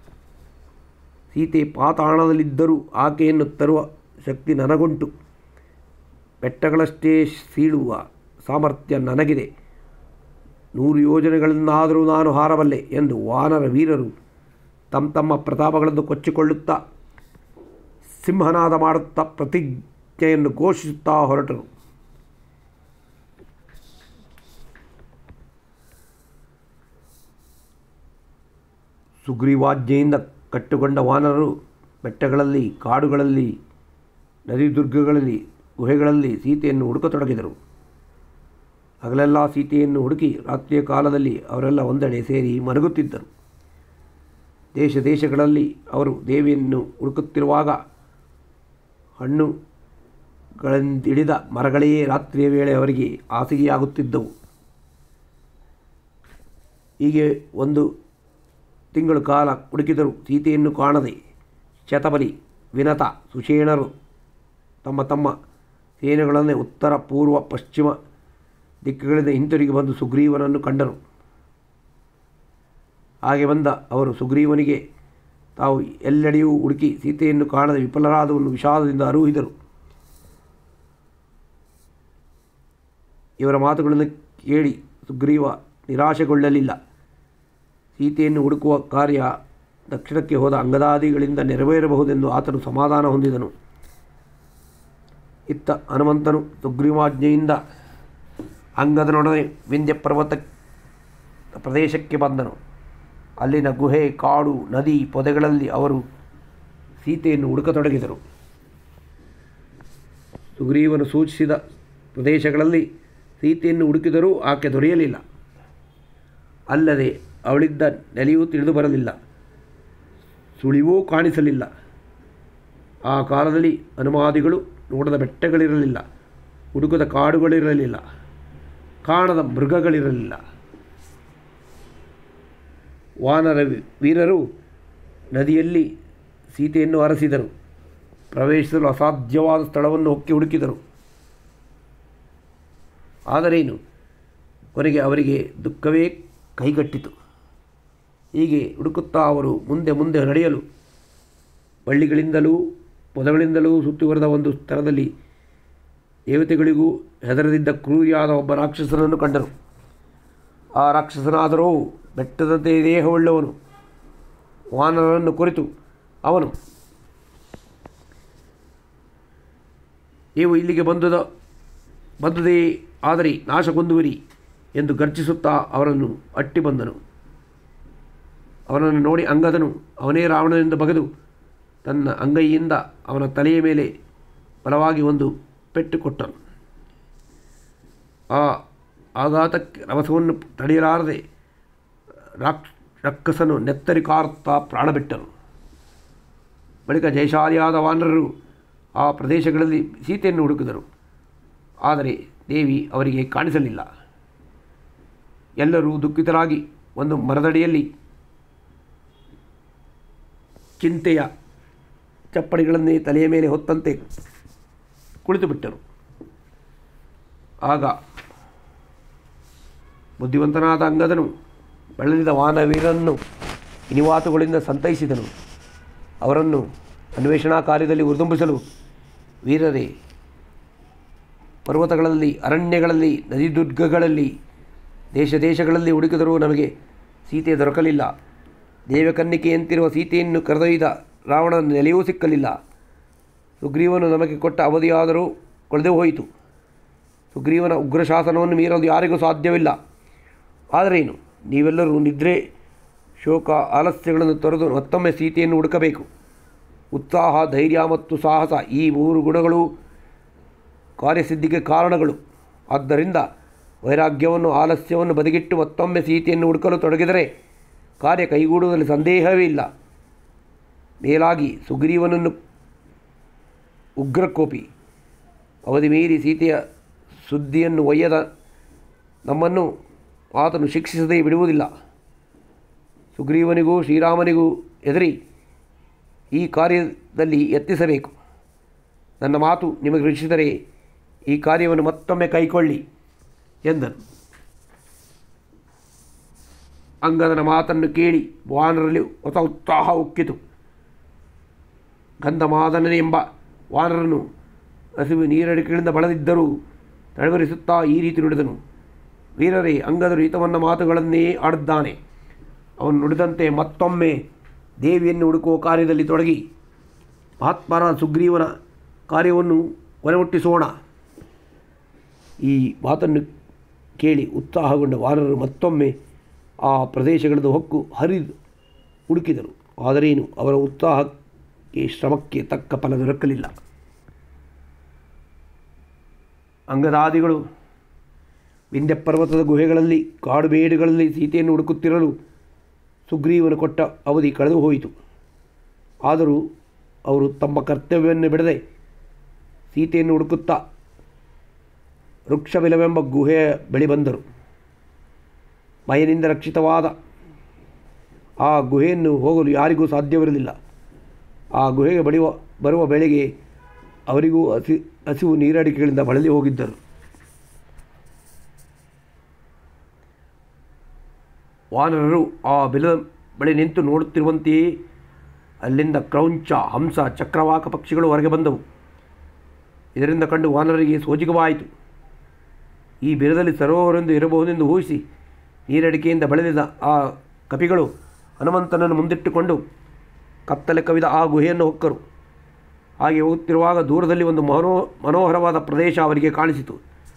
ಸೀತೆ ಪಾತಾಳದಲ್ಲಿದ್ದರೂ ಆಕೆಯನ್ನು ತರುವ ಶಕ್ತಿ ನನಗುಂಟು ಬೆಟ್ಟಗಳಷ್ಟೇ ಸೀಳುವ ಸಾಮರ್ಥ್ಯ ನನಗಿದೆ ನೂರು ಯೋಜನೆಗಳನ್ನಾದರೂ ನಾನು ಹಾರಬಲ್ಲೆ ಎಂದು ವಾನರ ವೀರರು ತಮ್ಮ ತಮ್ಮ ಪ್ರತಾಪಗಳನ್ನು ಕೊಚ್ಚಿಕೊಳ್ಳುತ್ತಾ ಸಿಂಹನಾದ ಮಾಡುತ್ತಾ ಪ್ರತಿಜ್ಞೆಯನ್ನು ಘೋಷಿಸುತ್ತಾ ಹೊರಟರು ಸುಗ್ರೀವಾಜ್ಞೆಯಿಂದ ಕಟ್ಟುಕೊಂಡ ವಾನರರು ಬೆಟ್ಟಗಳಲ್ಲಿ ಕಾಡುಗಳಲ್ಲಿ ನದಿ ದುರ್ಗಗಳಲ್ಲಿ ಗುಹೆಗಳಲ್ಲಿ ಸೀತೆಯನ್ನು ಹುಡುಕತೊಡಗಿದರು ಹಗಲೆಲ್ಲ ಸೀತೆಯನ್ನು ಹುಡುಕಿ ರಾತ್ರಿಯ ಕಾಲದಲ್ಲಿ ಅವರೆಲ್ಲ ಒಂದೆಡೆ ಸೇರಿ ಮಲಗುತ್ತಿದ್ದರು ದೇಶ ದೇಶಗಳಲ್ಲಿ ಅವರು ದೇವಿಯನ್ನು ಹುಡುಕುತ್ತಿರುವಾಗ ಹಣ್ಣುಗಳಿಂದಿಡಿದ ಮರಗಳೇ ರಾತ್ರಿಯ ವೇಳೆ ಅವರಿಗೆ ಹಾಸಿಗೆಯಾಗುತ್ತಿದ್ದವು ಹೀಗೆ ಒಂದು ತಿಂಗಳು ಕಾಲ ಹುಡುಕಿದರು ಸೀತೆಯನ್ನು ಕಾಣದೆ ಶತಬಲಿ ವಿನತ ಸುಷೇಣರು ತಮ್ಮ ತಮ್ಮ ಸೇನೆಗಳನ್ನೇ ಉತ್ತರ ಪೂರ್ವ ಪಶ್ಚಿಮ ದಿಕ್ಕುಗಳಿಂದ ಹಿಂತಿರುಗಿ ಬಂದು ಸುಗ್ರೀವನನ್ನು ಕಂಡರು ಹಾಗೆ ಬಂದ ಅವರು ಸುಗ್ರೀವನಿಗೆ ತಾವು ಎಲ್ಲೆಡೆಯೂ ಹುಡುಕಿ ಸೀತೆಯನ್ನು ಕಾಣದೆ ವಿಫಲರಾದವನ್ನು ವಿಷಾದದಿಂದ ಅರುಹಿದರು ಇವರ ಮಾತುಗಳನ್ನು ಕೇಳಿ ಸುಗ್ರೀವ ನಿರಾಶೆಗೊಳ್ಳಲಿಲ್ಲ ಸೀತೆಯನ್ನು ಹುಡುಕುವ ಕಾರ್ಯ ದಕ್ಷಿಣಕ್ಕೆ ಹೋದ ಅಂಗದಾದಿಗಳಿಂದ ನೆರವೇರಬಹುದೆಂದು ಆತನು ಸಮಾಧಾನ ಹೊಂದಿದನು ಇತ್ತ ಹನುಮಂತನು ಸುಗ್ರೀವಾಜ್ಞೆಯಿಂದ ಅಂಗದನೊಡನೆ ವಿಂಧ್ಯ ಪರ್ವತ ಪ್ರದೇಶಕ್ಕೆ ಬಂದನು ಅಲ್ಲಿನ ಗುಹೆ ಕಾಡು ನದಿ ಪೊದೆಗಳಲ್ಲಿ ಅವರು ಸೀತೆಯನ್ನು ಹುಡುಕತೊಡಗಿದರು ಸುಗ್ರೀವನು ಸೂಚಿಸಿದ ಪ್ರದೇಶಗಳಲ್ಲಿ ಸೀತೆಯನ್ನು ಹುಡುಕಿದರೂ ಆಕೆ ದೊರೆಯಲಿಲ್ಲ ಅಲ್ಲದೆ ಅವಳಿದ್ದ ನೆಲೆಯೂ ತಿಳಿದು ಬರಲಿಲ್ಲ ಸುಳಿವೂ ಕಾಣಿಸಲಿಲ್ಲ ಆ ಕಾಲದಲ್ಲಿ ಹನುಮಾದಿಗಳು ನೋಡದ ಬೆಟ್ಟಗಳಿರಲಿಲ್ಲ ಹುಡುಕದ ಕಾಡುಗಳಿರಲಿಲ್ಲ ಕಾಣದ ಮೃಗಗಳಿರಲಿಲ್ಲ ವಾನರ ವೀರರು ನದಿಯಲ್ಲಿ ಸೀತೆಯನ್ನು ಅರಸಿದರು ಪ್ರವೇಶಿಸಲು ಅಸಾಧ್ಯವಾದ ಸ್ಥಳವನ್ನು ಹೊಕ್ಕಿ ಹುಡುಕಿದರು ಆದರೇನು ಕೊನೆಗೆ ಅವರಿಗೆ ದುಃಖವೇ ಕೈಗಟ್ಟಿತು ಹೀಗೆ ಹುಡುಕುತ್ತಾ ಅವರು ಮುಂದೆ ಮುಂದೆ ನಡೆಯಲು ಬಳ್ಳಿಗಳಿಂದಲೂ ಪೊದಗಳಿಂದಲೂ ಸುತ್ತುವರೆದ ಒಂದು ಸ್ಥಳದಲ್ಲಿ ದೇವತೆಗಳಿಗೂ ಹೆದರದಿದ್ದ ಕ್ರೂರಿಯಾದ ಒಬ್ಬ ರಾಕ್ಷಸನನ್ನು ಕಂಡರು ಆ ರಾಕ್ಷಸನಾದರೂ ಬೆಟ್ಟದಂತೆ ದೇಹವುಳ್ಳವನು ವಾನರನ್ನು ಕುರಿತು ಅವನು ನೀವು ಇಲ್ಲಿಗೆ ಬಂದದ ಬಂದದೇ ಆದರೆ ನಾಶಗೊಂದುವಿರಿ ಎಂದು ಗರ್ಜಿಸುತ್ತಾ ಅವರನ್ನು ಅಟ್ಟಿ ಬಂದನು ಅವನನ್ನು ನೋಡಿ ಅಂಗದನು ಅವನೇ ರಾವಣನೆಂದು ಬಗೆದು ತನ್ನ ಅಂಗೈಯಿಂದ ಅವನ ತಲೆಯ ಮೇಲೆ ಬಲವಾಗಿ ಒಂದು ಪೆಟ್ಟು ಕೊಟ್ಟನು ಆ ಆಘಾತಕ್ಕೆ ರಭಸವನ್ನು ತಡೆಯಲಾರದೆ ರಾಕ್ ರಕ್ಕಸನು ನೆತ್ತರಿ ಕಾರುತ್ತಾ ಪ್ರಾಣ ಬಿಟ್ಟನು ಬಳಿಕ ಜಯಶಾಲಿಯಾದ ವಾನರರು ಆ ಪ್ರದೇಶಗಳಲ್ಲಿ ಸೀತೆಯನ್ನು ಹುಡುಕಿದರು ಆದರೆ ದೇವಿ ಅವರಿಗೆ ಕಾಣಿಸಲಿಲ್ಲ ಎಲ್ಲರೂ ದುಃಖಿತರಾಗಿ ಒಂದು ಮರದಡಿಯಲ್ಲಿ ಚಿಂತೆಯ ಚಪ್ಪಡಿಗಳನ್ನೇ ತಲೆಯ ಮೇಲೆ ಹೊತ್ತಂತೆ ಕುಳಿತುಬಿಟ್ಟರು ಆಗ ಬುದ್ಧಿವಂತನಾದ ಅಂಗದನು ಬಳಲಿದ ವಾನವೀರನ್ನು ಇನಿವಾತುಗಳಿಂದ ಸಂತೈಸಿದನು ಅವರನ್ನು ಅನ್ವೇಷಣಾ ಕಾರ್ಯದಲ್ಲಿ ಉರಿದುಂಬಿಸಲು ವೀರರೇ ಪರ್ವತಗಳಲ್ಲಿ ಅರಣ್ಯಗಳಲ್ಲಿ ನದಿ ದುರ್ಗಗಳಲ್ಲಿ ದೇಶ ದೇಶಗಳಲ್ಲಿ ಹುಡುಕಿದರೂ ನಮಗೆ ಸೀತೆ ದೊರಕಲಿಲ್ಲ ದೇವಕನ್ನಿಕೆಯಂತಿರುವ ಸೀತೆಯನ್ನು ಕರೆದೊಯ್ದ ರಾವಣನ ನೆಲೆಯೂ ಸಿಕ್ಕಲಿಲ್ಲ ಸುಗ್ರೀವನು ನಮಗೆ ಕೊಟ್ಟ ಅವಧಿಯಾದರೂ ಕಳೆದು ಹೋಯಿತು ಸುಗ್ರೀವನ ಉಗ್ರ ಶಾಸನವನ್ನು ಮೀರಲು ಯಾರಿಗೂ ಸಾಧ್ಯವಿಲ್ಲ ಆದರೇನು ನೀವೆಲ್ಲರೂ ನಿದ್ರೆ ಶೋಕ ಆಲಸ್ಯಗಳನ್ನು ತೊರೆದು ಮತ್ತೊಮ್ಮೆ ಸೀತೆಯನ್ನು ಹುಡುಕಬೇಕು ಉತ್ಸಾಹ ಧೈರ್ಯ ಮತ್ತು ಸಾಹಸ ಈ ಮೂರು ಗುಣಗಳು ಕಾರ್ಯಸಿದ್ಧಿಗೆ ಕಾರಣಗಳು ಆದ್ದರಿಂದ ವೈರಾಗ್ಯವನ್ನು ಆಲಸ್ಯವನ್ನು ಬದಿಗಿಟ್ಟು ಮತ್ತೊಮ್ಮೆ ಸೀತೆಯನ್ನು ಹುಡುಕಲು ತೊಡಗಿದರೆ ಕಾರ್ಯ ಕೈಗೂಡುವುದರಲ್ಲಿ ಸಂದೇಹವೇ ಇಲ್ಲ ಮೇಲಾಗಿ ಸುಗ್ರೀವನನ್ನು ಉಗ್ರಕೋಪಿ ಅವಧಿ ಮೀರಿ ಸೀತೆಯ ಸುದ್ದಿಯನ್ನು ಒಯ್ಯದ ನಮ್ಮನ್ನು ಆತನು ಶಿಕ್ಷಿಸದೇ ಬಿಡುವುದಿಲ್ಲ ಸುಗ್ರೀವನಿಗೂ ಶ್ರೀರಾಮನಿಗೂ ಎದುರಿ ಈ ಕಾರ್ಯದಲ್ಲಿ ಯತ್ನಿಸಬೇಕು ನನ್ನ ಮಾತು ನಿಮಗೆ ರುಚಿಸಿದರೆ ಈ ಕಾರ್ಯವನ್ನು ಮತ್ತೊಮ್ಮೆ ಕೈಕೊಳ್ಳಿ ಎಂದನು ಅಂಗದನ ಮಾತನ್ನು ಕೇಳಿ ವಾನರಲ್ಲಿ ಹೊಸ ಉತ್ಸಾಹ ಉಕ್ಕಿತು ಗಂಧಮಾದನನೆ ಎಂಬ ವಾನರನು ಹಸಿವು ನೀರಡಿಕೆಗಳಿಂದ ಬಳದಿದ್ದರೂ ತಡವರಿಸುತ್ತಾ ಈ ರೀತಿ ನುಡಿದನು ವೀರರೇ ಅಂಗದರು ಹಿತವನ್ನ ಮಾತುಗಳನ್ನೇ ಆಡಿದ್ದಾನೆ ಅವನು ನುಡಿದಂತೆ ಮತ್ತೊಮ್ಮೆ ದೇವಿಯನ್ನು ಹುಡುಕುವ ಕಾರ್ಯದಲ್ಲಿ ತೊಡಗಿ ಮಹಾತ್ಮರ ಸುಗ್ರೀವನ ಕಾರ್ಯವನ್ನು ಕೊನೆಮುಟ್ಟಿಸೋಣ ಈ ಮಾತನ್ನು ಕೇಳಿ ಉತ್ಸಾಹಗೊಂಡ ವಾನರರು ಮತ್ತೊಮ್ಮೆ ಆ ಪ್ರದೇಶಗಳದ್ದು ಹೊಕ್ಕು ಹರಿದು ಹುಡುಕಿದರು ಆದರೇನು ಅವರ ಉತ್ಸಾಹಕ್ಕೆ ಶ್ರಮಕ್ಕೆ ತಕ್ಕ ಫಲ ದೊರಕಲಿಲ್ಲ ಅಂಗದಾದಿಗಳು ವಿಂಧ್ಯ ಪರ್ವತದ ಗುಹೆಗಳಲ್ಲಿ ಕಾಡುಬೇಡುಗಳಲ್ಲಿ ಸೀತೆಯನ್ನು ಹುಡುಕುತ್ತಿರಲು ಸುಗ್ರೀವನು ಕೊಟ್ಟ ಅವಧಿ ಕಳೆದು ಹೋಯಿತು ಆದರೂ ಅವರು ತಮ್ಮ ಕರ್ತವ್ಯವನ್ನು ಬಿಡದೆ ಸೀತೆಯನ್ನು ಹುಡುಕುತ್ತಾ ವೃಕ್ಷವಿಲವೆಂಬ ಗುಹೆಯ ಬಳಿ ಬಂದರು ಭಯನಿಂದ ರಕ್ಷಿತವಾದ ಆ ಗುಹೆಯನ್ನು ಹೋಗಲು ಯಾರಿಗೂ ಸಾಧ್ಯವಿರಲಿಲ್ಲ ಆ ಗುಹೆಗೆ ಬಳಿವ ಬರುವ ಬೆಳೆಗೆ ಅವರಿಗೂ ಹಸಿ ಹಸಿವು ನೀರಡಿಕೆಗಳಿಂದ ಬಳಲಿ ಹೋಗಿದ್ದರು ವಾನರರು ಆ ಬಿಲದ ಬಳಿ ನಿಂತು ನೋಡುತ್ತಿರುವಂತೆಯೇ ಅಲ್ಲಿಂದ ಕ್ರೌಂಚ ಹಂಸ ಚಕ್ರವಾಕ ಪಕ್ಷಿಗಳು ಹೊರಗೆ ಬಂದವು ಇದರಿಂದ ಕಂಡು ವಾನರರಿಗೆ ಸೋಜಿಗವಾಯಿತು ಈ ಬಿಲದಲ್ಲಿ ಸರೋವರೆಂದು ಇರಬಹುದೆಂದು ಊಹಿಸಿ ನೀರಡಿಕೆಯಿಂದ ಬೆಳೆದಿದ್ದ ಆ ಕಪಿಗಳು ಹನುಮಂತನನ್ನು ಮುಂದಿಟ್ಟುಕೊಂಡು ಕತ್ತಲೆ ಕವಿದ ಆ ಗುಹೆಯನ್ನು ಹೊಕ್ಕರು ಹಾಗೆ ಹೋಗುತ್ತಿರುವಾಗ ದೂರದಲ್ಲಿ ಒಂದು ಮನೋ ಮನೋಹರವಾದ ಪ್ರದೇಶ ಅವರಿಗೆ ಕಾಣಿಸಿತು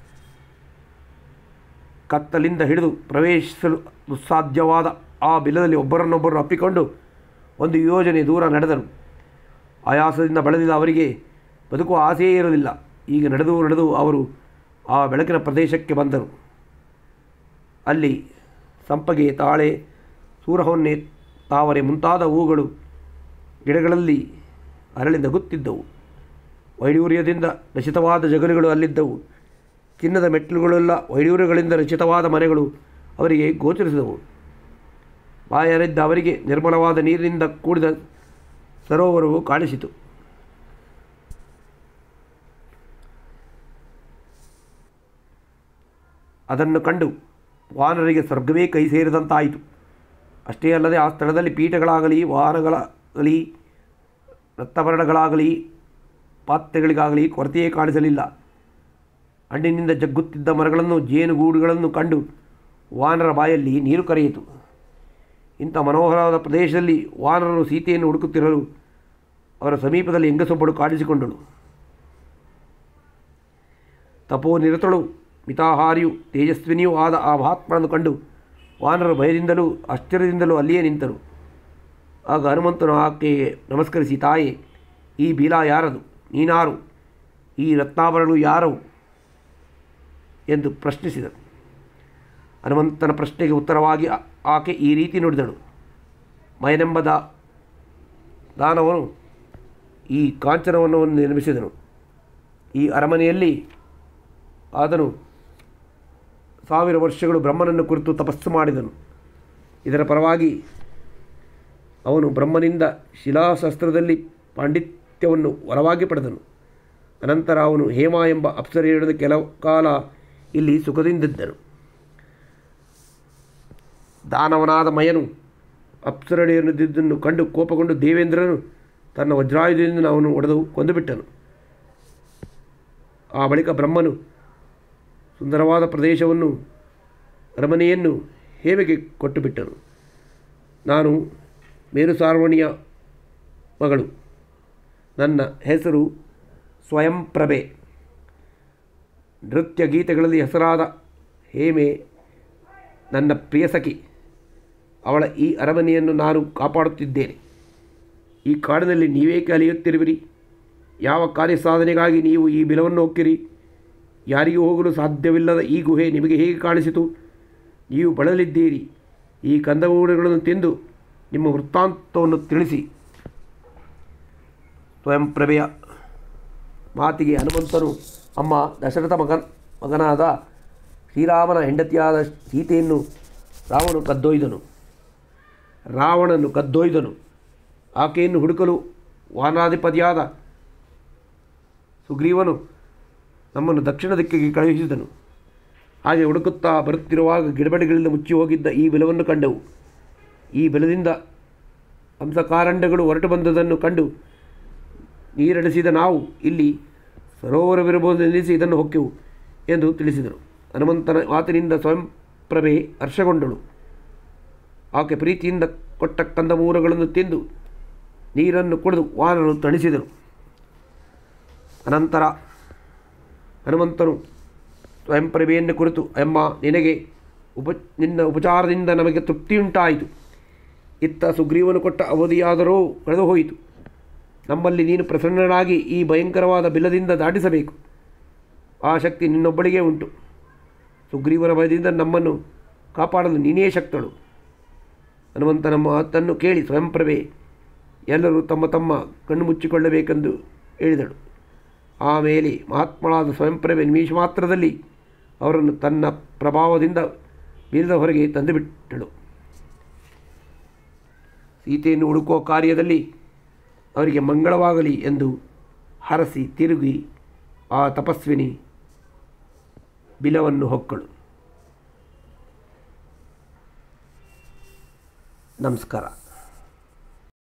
ಕತ್ತಲಿಂದ ಹಿಡಿದು ಪ್ರವೇಶಿಸಲು ದುಸ್ಸಾಧ್ಯವಾದ ಆ ಬಿಲದಲ್ಲಿ ಒಬ್ಬರನ್ನೊಬ್ಬರು ಅಪ್ಪಿಕೊಂಡು ಒಂದು ಯೋಜನೆ ದೂರ ನಡೆದರು ಆಯಾಸದಿಂದ ಬಳಲಿದ ಅವರಿಗೆ ಬದುಕುವ ಆಸೆಯೇ ಇರಲಿಲ್ಲ ಈಗ ನಡೆದು ನಡೆದು ಅವರು ಆ ಬೆಳಕಿನ ಪ್ರದೇಶಕ್ಕೆ ಬಂದರು ಅಲ್ಲಿ ಸಂಪಗೆ ತಾಳೆ ಸೂರಹೊನ್ನೆ ತಾವರೆ ಮುಂತಾದ ಹೂಗಳು ಗಿಡಗಳಲ್ಲಿ ಅರಳಿ ನಗುತ್ತಿದ್ದವು ವೈಡೂರ್ಯದಿಂದ ರಚಿತವಾದ ಜಗಲುಗಳು ಅಲ್ಲಿದ್ದವು ಚಿನ್ನದ ಮೆಟ್ಟಿಲುಗಳೆಲ್ಲ ವೈಡೂರ್ಯಗಳಿಂದ ರಚಿತವಾದ ಮನೆಗಳು ಅವರಿಗೆ ಗೋಚರಿಸಿದವು ಬಾಯರಿದ್ದ ಅವರಿಗೆ ನಿರ್ಮಲವಾದ ನೀರಿನಿಂದ ಕೂಡಿದ ಸರೋವರವು ಕಾಣಿಸಿತು ಅದನ್ನು ಕಂಡು ವಾನರಿಗೆ ಸ್ವರ್ಗವೇ ಕೈ ಸೇರಿದಂತಾಯಿತು ಅಷ್ಟೇ ಅಲ್ಲದೆ ಆ ಸ್ಥಳದಲ್ಲಿ ಪೀಠಗಳಾಗಲಿ ವಾಹನಗಳಾಗಲಿ ರಕ್ತಭರಣಗಳಾಗಲಿ ಪಾತ್ರೆಗಳಿಗಾಗಲಿ ಕೊರತೆಯೇ ಕಾಣಿಸಲಿಲ್ಲ ಹಣ್ಣಿನಿಂದ ಜಗ್ಗುತ್ತಿದ್ದ ಮರಗಳನ್ನು ಜೇನುಗೂಡುಗಳನ್ನು ಕಂಡು ವಾನರ ಬಾಯಲ್ಲಿ ನೀರು ಕರೆಯಿತು ಇಂಥ ಮನೋಹರವಾದ ಪ್ರದೇಶದಲ್ಲಿ ವಾನರರು ಸೀತೆಯನ್ನು ಹುಡುಕುತ್ತಿರಲು ಅವರ ಸಮೀಪದಲ್ಲಿ ಹೆಂಗಸೊಬ್ಬಳು ಕಾಣಿಸಿಕೊಂಡಳು ತಪೋ ನಿರತಳು ಮಿತಾಹಾರಿಯು ತೇಜಸ್ವಿನಿಯೂ ಆದ ಆ ಮಹಾತ್ಮನನ್ನು ಕಂಡು ವಾನರರು ಭಯದಿಂದಲೂ ಆಶ್ಚರ್ಯದಿಂದಲೂ ಅಲ್ಲಿಯೇ ನಿಂತರು ಆಗ ಹನುಮಂತನು ಆಕೆಗೆ ನಮಸ್ಕರಿಸಿ ತಾಯೇ ಈ ಬೀಲಾ ಯಾರದು ನೀನಾರು ಈ ರತ್ನಾಭರಣಗಳು ಯಾರವು ಎಂದು ಪ್ರಶ್ನಿಸಿದರು ಹನುಮಂತನ ಪ್ರಶ್ನೆಗೆ ಉತ್ತರವಾಗಿ ಆ- ಆಕೆ ಈ ರೀತಿ ನುಡಿದಳು ಮಯನೆಂಬ ದಾ ದಾನವನು ಈ ಕಾಂಚನವನ್ನು ನಿರ್ಮಿಸಿದನು ಈ ಅರಮನೆಯಲ್ಲಿ ಆತನು ಸಾವಿರ ವರ್ಷಗಳು ಬ್ರಹ್ಮನನ್ನು ಕುರಿತು ತಪಸ್ಸು ಮಾಡಿದನು ಇದರ ಪರವಾಗಿ ಅವನು ಬ್ರಹ್ಮನಿಂದ ಶಿಲಾಶಾಸ್ತ್ರದಲ್ಲಿ ಪಾಂಡಿತ್ಯವನ್ನು ವರವಾಗಿ ಪಡೆದನು ಅನಂತರ ಅವನು ಹೇಮ ಎಂಬ ಅಪ್ಸರೆಯೊಡನೆ ಕೆಲವು ಕಾಲ ಇಲ್ಲಿ ಸುಖದಿಂದಿದ್ದನು ದಾನವನಾದ ಮಯನು ಅಪ್ಸರಡೆಯನ್ನುದ್ದನ್ನು ಕಂಡು ಕೋಪಗೊಂಡು ದೇವೇಂದ್ರನು ತನ್ನ ವಜ್ರಾಯುಧದಿಂದ ಅವನು ಒಡೆದು ಕೊಂದುಬಿಟ್ಟನು ಆ ಬಳಿಕ ಬ್ರಹ್ಮನು ಸುಂದರವಾದ ಪ್ರದೇಶವನ್ನು ಅರಮನೆಯನ್ನು ಹೇಮೆಗೆ ಕೊಟ್ಟುಬಿಟ್ಟನು ನಾನು ಮೇರುಸಾರ್ವಣಿಯ ಮಗಳು ನನ್ನ ಹೆಸರು ಸ್ವಯಂಪ್ರಭೆ ನೃತ್ಯ ಗೀತೆಗಳಲ್ಲಿ ಹೆಸರಾದ ಹೇಮೆ ನನ್ನ ಪ್ರಿಯ ಸಖಿ ಅವಳ ಈ ಅರಮನೆಯನ್ನು ನಾನು ಕಾಪಾಡುತ್ತಿದ್ದೇನೆ ಈ ಕಾಡಿನಲ್ಲಿ ನೀವೇಕೆ ಅಲಿಯುತ್ತಿರುವಿರಿ ಯಾವ ಕಾರ್ಯ ಸಾಧನೆಗಾಗಿ ನೀವು ಈ ಬಿಲವನ್ನು ಹೊಕ್ಕಿರಿ ಯಾರಿಗೂ ಹೋಗಲು ಸಾಧ್ಯವಿಲ್ಲದ ಈ ಗುಹೆ ನಿಮಗೆ ಹೇಗೆ ಕಾಣಿಸಿತು ನೀವು ಬಳಲಿದ್ದೀರಿ ಈ ಕಂದಮೂಡುಗಳನ್ನು ತಿಂದು ನಿಮ್ಮ ವೃತ್ತಾಂತವನ್ನು ತಿಳಿಸಿ ಸ್ವಯಂಪ್ರಭೆಯ ಮಾತಿಗೆ ಹನುಮಂತನು ಅಮ್ಮ ದಶರಥ ಮಗನ್ ಮಗನಾದ ಶ್ರೀರಾಮನ ಹೆಂಡತಿಯಾದ ಸೀತೆಯನ್ನು ರಾವಣನು ಕದ್ದೊಯ್ದನು ರಾವಣನು ಕದ್ದೊಯ್ದನು ಆಕೆಯನ್ನು ಹುಡುಕಲು ವಾನಾಧಿಪತಿಯಾದ ಸುಗ್ರೀವನು ನಮ್ಮನ್ನು ದಕ್ಷಿಣ ದಿಕ್ಕಿಗೆ ಕಳುಹಿಸಿದನು ಹಾಗೆ ಹುಡುಕುತ್ತಾ ಬರುತ್ತಿರುವಾಗ ಗಿಡಬಡಿಗಳಿಂದ ಮುಚ್ಚಿ ಹೋಗಿದ್ದ ಈ ಬೆಲವನ್ನು ಕಂಡೆವು ಈ ಬೆಲದಿಂದ ಹಂಸಕಾರಂಡಗಳು ಹೊರಟು ಬಂದದನ್ನು ಕಂಡು ನೀರಡಿಸಿದ ನಾವು ಇಲ್ಲಿ ಸರೋವರವಿರಬಹುದು ನಿಲ್ಲಿಸಿ ಇದನ್ನು ಹೊಕ್ಕೆವು ಎಂದು ತಿಳಿಸಿದರು ಹನುಮಂತನ ಮಾತಿನಿಂದ ಸ್ವಯಂಪ್ರಭೆ ಹರ್ಷಗೊಂಡಳು ಆಕೆ ಪ್ರೀತಿಯಿಂದ ಕೊಟ್ಟ ಕಂದಮೂಲಗಳನ್ನು ತಿಂದು ನೀರನ್ನು ಕುಡಿದು ವಾನರನ್ನು ತಣಿಸಿದರು ಅನಂತರ ಹನುಮಂತನು ಸ್ವಯಂಪ್ರಭೆಯನ್ನು ಕುರಿತು ಅಮ್ಮ ನಿನಗೆ ಉಪ ನಿನ್ನ ಉಪಚಾರದಿಂದ ನಮಗೆ ತೃಪ್ತಿಯುಂಟಾಯಿತು ಇತ್ತ ಸುಗ್ರೀವನು ಕೊಟ್ಟ ಅವಧಿಯಾದರೂ ಕಳೆದು ಹೋಯಿತು ನಮ್ಮಲ್ಲಿ ನೀನು ಪ್ರಸನ್ನನಾಗಿ ಈ ಭಯಂಕರವಾದ ಬಿಲದಿಂದ ದಾಟಿಸಬೇಕು ಆ ಶಕ್ತಿ ನಿನ್ನೊಬ್ಬಳಿಗೆ ಉಂಟು ಸುಗ್ರೀವನ ಭಯದಿಂದ ನಮ್ಮನ್ನು ಕಾಪಾಡಲು ನೀನೇ ಶಕ್ತಳು ಹನುಮಂತನ ಮಾತನ್ನು ಕೇಳಿ ಸ್ವಯಂಪ್ರಭೆ ಎಲ್ಲರೂ ತಮ್ಮ ತಮ್ಮ ಕಣ್ಣು ಮುಚ್ಚಿಕೊಳ್ಳಬೇಕೆಂದು ಹೇಳಿದಳು ಆಮೇಲೆ ಮಹಾತ್ಮಳಾದ ಸ್ವಯಂಪ್ರಭೆ ನಿಮಿಷ ಮಾತ್ರದಲ್ಲಿ ಅವರನ್ನು ತನ್ನ ಪ್ರಭಾವದಿಂದ ಬೀರದ ಹೊರಗೆ ತಂದುಬಿಟ್ಟಳು ಸೀತೆಯನ್ನು ಹುಡುಕುವ ಕಾರ್ಯದಲ್ಲಿ ಅವರಿಗೆ ಮಂಗಳವಾಗಲಿ ಎಂದು ಹರಸಿ ತಿರುಗಿ ಆ ತಪಸ್ವಿನಿ ಬಿಲವನ್ನು ಹೊಕ್ಕಳು ನಮಸ್ಕಾರ